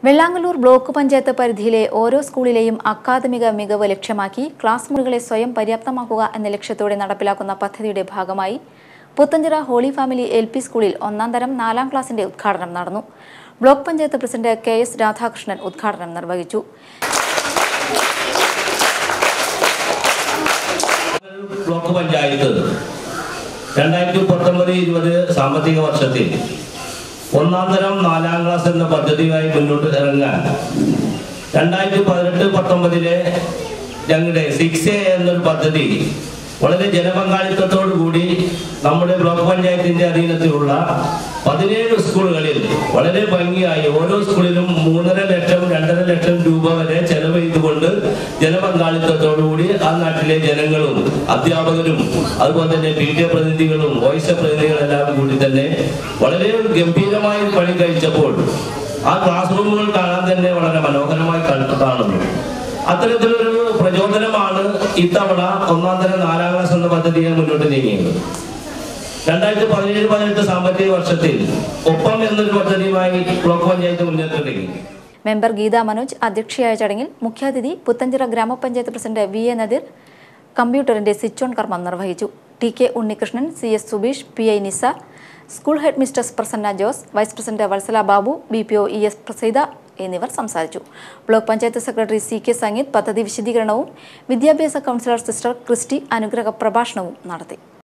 Vellangallur block panchayat പരിധിയിലെ ഓരോ സ്കൂളിലെയും അക്കാദമിക മികവ് ലക്ഷ്യമാക്കി ക്ലാസ് മുറികളെ സ്വയം പര്യാപ്തമാക്കുക എന്ന ലക്ഷ്യത്തോടെ നടപ്പിലാക്കുന്ന പദ്ധതിയുടെ ഭാഗമായി Puthenchira holy family L P സ്കൂളിൽ ഒന്നാം തരം നാലാം ക്ലാസിന്റെ ഉദ്ഘാടനം നടന്നു block panchayat president K S Radhakrishnan ഉദ്ഘാടനം നിർവഹിച്ചു ബ്ലോക്ക് പഞ്ചായത്ത് രണ്ടായിരത്തി പത്തൊമ്പത് ഇരുപത് സാമ്പത്തിക വർഷത്തിൽ ഒന്നാം തരം നാലാം ക്ലാസ് എന്ന പദ്ധതിയുമായി മുന്നോട്ട് ഇറങ്ങാൻ രണ്ടായിരത്തി പതിനെട്ട് പത്തൊമ്പതിലെ ഞങ്ങളുടെ സിക്സ് എ എന്നൊരു പദ്ധതി വളരെ ജനപങ്കാളിത്തത്തോടു കൂടി നമ്മുടെ ബ്ലോക്ക് പഞ്ചായത്തിന്റെ അധീനത്തിലുള്ള പതിനേഴ് സ്കൂളുകളിൽ വളരെ ഭംഗിയായി ഓരോ സ്കൂളിലും മൂന്നര ലക്ഷം രണ്ടര ലക്ഷം രൂപ വരെ ചെലവ് ചെയ്തുകൊണ്ട് ജനപങ്കാളിത്തത്തോടു കൂടി ആ നാട്ടിലെ ജനങ്ങളും അധ്യാപകരും അതുപോലെ തന്നെ പി ടി എ പ്രതിനിധികളും വോയിസ് പ്രതിനിധികളും എല്ലാം കൂടി തന്നെ വളരെ ഗംഭീരമായി പണി കഴിച്ചപ്പോൾ ആ ക്ലാസ് റൂമുകൾ കാണാൻ തന്നെ വളരെ മനോഹരമായി കണ്ടു- കാണുന്നു അത്തരത്തിലൊരു പ്രചോദനമാണ് ഇത്തവണ ഒന്നാം തരം നാലാം ക്ലാസ് എന്ന പദ്ധതിയെ മുന്നോട്ട് നീങ്ങിയത് രണ്ടായിരത്തി പതിനേഴ് പതിനെട്ട് സാമ്പത്തിക വർഷത്തിൽ ഒപ്പം എന്നൊരു പദ്ധതിയുമായി ബ്ലോക്ക് പഞ്ചായത്ത് മുന്നോട്ട് നീങ്ങി മെമ്പർ ഗീതാ മനോജ് അധ്യക്ഷയായ ചടങ്ങിൽ മുഖ്യാതിഥി പുത്തഞ്ചിറ ഗ്രാമപഞ്ചായത്ത് പ്രസിഡന്റ് വി എ നദീർ കമ്പ്യൂട്ടറിന്റെ സ്വിച്ച് ഓൺ കർമ്മം നിർവഹിച്ചു T K Unnikrishnan C S Subeesh P I Nizar school head mistress Prasanna Jose vice president Vatsala Babu B P O E S Praseetha എന്നിവർ സംസാരിച്ചു block panchayat secretary C K Sangeeth പദ്ധതി വിശദീകരണവും വിദ്യാഭ്യാസ കൗൺസിലർ സിസ്റ്റർ ക്രിസ്റ്റി അനുഗ്രഹ പ്രഭാഷണവും നടത്തി